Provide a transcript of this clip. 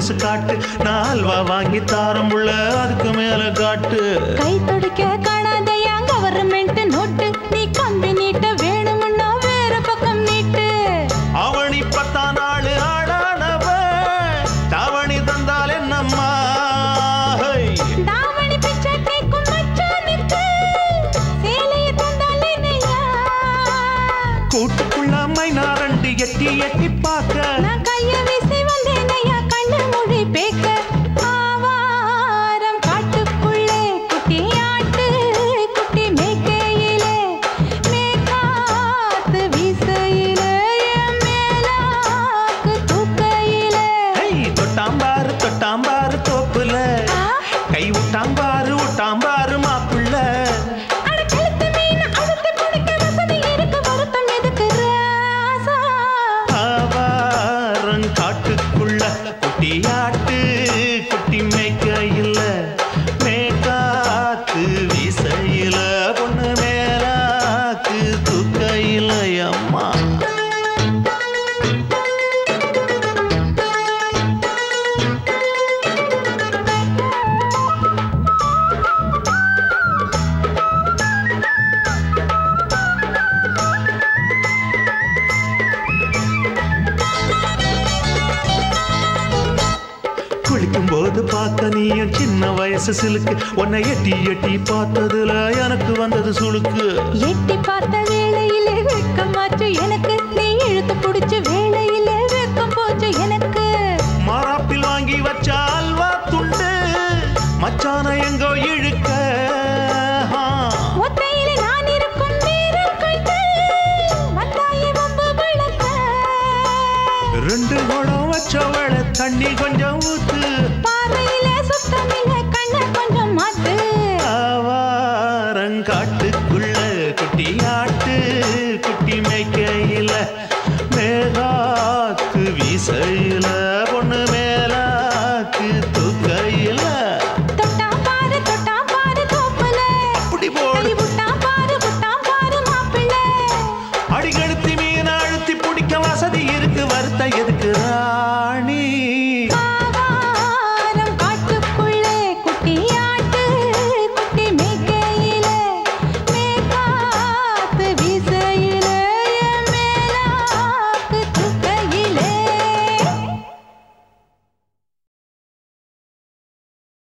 கொலுசு காட்டு நான் அல்வா வாங்கி தாரம் உள்ள அதுக்கு மேல காட்டு கை துடிக்க காணாதையா கவர்மெண்ட் நோட்டு நீ கம்பி நீட்ட வேணும்னா வேற பக்கம் நீட்டு அவனி பத்தா நாள் ஆடானவ தாவணி தந்தால் என்னம்மா ஹை. தாவணி பிச்சை கேக்கும் மச்சானுக்கு சேலைய தந்தால் என்னையா கூட்டுக்குள்ள மைனா ரெண்டு எட்டி எட்டி பார்க்க நான் கைய வீசி வந்தேனையா கண்ணு மொழி பேக்க ஆவாரம் காட்டுக்குள்ளே குட்டி ஆட்டு குட்டி மேய்க்கையிலே மேக்காத்து வீசையிலே என் மேலாக்கு தூக்கையிலே ஹை, தொட்டாம்பாரு தொட்டாம்பாரு தோப்புல ஆ, கை விட்டாம்பாரு விட்டாம்பாரு மாப்பிள்ள அட கழுத்து மீன் அழுத்து குடிக்க வசதி இருக்கு வருத்தம் எதுக்கு ராசா ஆவாரம் காட்டுக்குள்ள குட்டியாட்டு குட்டி மேய்க்கையில் மேக்காத்து வீசையில பொண்ணு மேலாக்கு தூக்கையில் அம்மா குளிக்கும் போது பார்த்த நீயும் சின்ன வயசு சிலுக்கு உன்னை எட்டி எட்டி பார்த்ததுல எனக்கு வந்தது சுளுக்கு எட்டி பார்த்த வேளையிலே வெக்கமாச்சு எனக்கு நீ இழுத்து புடிச்ச வேளையிலே வெக்கம் போச்சு எனக்கு மாறாப்பில் வாங்கி வச்ச அல்வா துண்டு மச்சான எங்கோ இழுக்க ஆ. ஒத்தையிலே நான் இருக்கும் நேரம் கண்டு வந்தாயே வம்பு விளக்க ரெண்டு குடம் வச்சவள தண்ணி கொஞ்சம் ஊத்து பார்வையிலே சுத்தமில்லை கண்ண கொஞ்சம் மாத்து ஆவாரங்காட்டுக்குள்ள குட்டி ஆட்டு குட்டி மேய்க்க